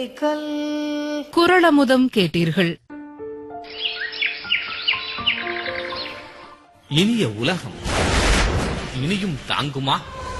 குரளமுதம் கேட்டீர்கள் இனிய உலகம் இனியும் தாங்குமா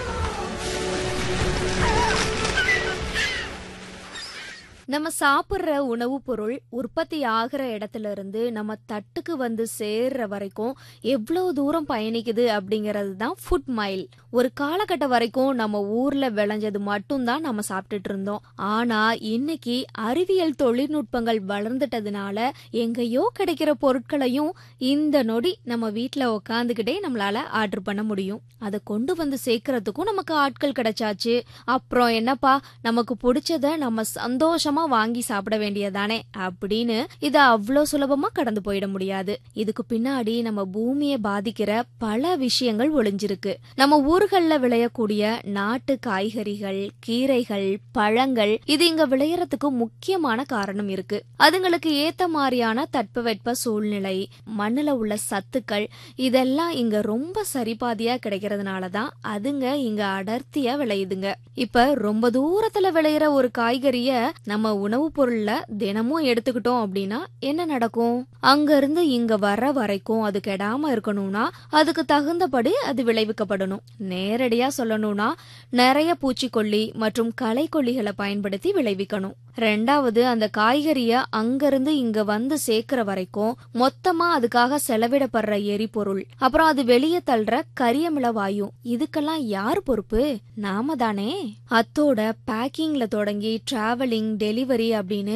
நம்ம சாப்பிடுற உணவுப் பொருள் உற்பத்தி ஆகிற இடத்துல இருந்து நம்ம தட்டுக்கு வந்து சேர்ற வரைக்கும் எவ்வளவு தூரம் பயணிக்குது அப்படிங்கிறது தான் ஃபுட் மைல் ஒரு காலகட்டம் வரைக்கும் நம்ம ஊர்ல விளைஞ்சது மட்டும்தான் நம்ம சாப்பிட்டுட்டு இருந்தோம் ஆனா இன்னைக்கு அறிவியல் தொழில்நுட்பங்கள் வளர்ந்துட்டதுனால எங்கேயோ கிடைக்கிற பொருட்களையும் இந்த நொடி நம்ம வீட்ல உக்காந்துக்கிட்டே நம்மளால ஆர்டர் பண்ண முடியும் அதை கொண்டு வந்து சேர்க்கறதுக்கும் நமக்கு ஆட்கள் கிடைச்சாச்சு அப்புறம் என்னப்பா நமக்கு பிடிச்சத நம்ம சந்தோஷமா வாங்கி சாப்பிட வேண்டியதானே அப்படின்னு இத அவ்வளோ சுலபமா கடந்து போயிட முடியாது இதுக்கு பின்னாடி நம்ம பூமியை பாதிக்கிற பல விஷயங்கள் ஒளிஞ்சிருக்கு நம்ம ஊர்கள்ல விளையக்கூடிய நாட்டு காய்கறிகள் கீரைகள் பழங்கள் இது இங்க விளையறதுக்கு முக்கியமான காரணம் இருக்கு அதுங்களுக்கு ஏத்த மாதிரியான தட்பவெட்ப சூழ்நிலை மண்ணுல உள்ள சத்துக்கள் இதெல்லாம் இங்க ரொம்ப சரிபாதியா கிடைக்கிறதுனால தான் அதுங்க இங்க அடர்த்தியா விளையுதுங்க இப்ப ரொம்ப தூரத்துல விளையிற ஒரு காய்கறிய நம்ம உணவுப் பொருள்ல தினமும் எடுத்துக்கிட்டோம் அப்படின்னா என்ன நடக்கும் அங்க இருந்து இங்க வர்ற வரைக்கும் அது கெடாம இருக்கணும்னா அதுக்கு தகுந்தபடி அது விளைவிக்கப்படணும் நேரடியா சொல்லணும்னா நிறைய பூச்சிக்கொல்லி மற்றும் களைக்கொல்லிகளை பயன்படுத்தி விளைவிக்கணும் ரெண்டாவது அந்த காய்கறிய அங்கிருந்து இங்க வந்து சேர்க்கிற வரைக்கும் மொத்தமா அதுக்காக செலவிடப்படுற எரிபொருள் அப்புறம் அது வெளியே தள்ளுற கரியமில வாயு இதுக்கெல்லாம் யார் பொறுப்பு நாம தானே அத்தோட பேக்கிங்ல தொடங்கி டிராவலிங் டெலிவரி அப்படின்னு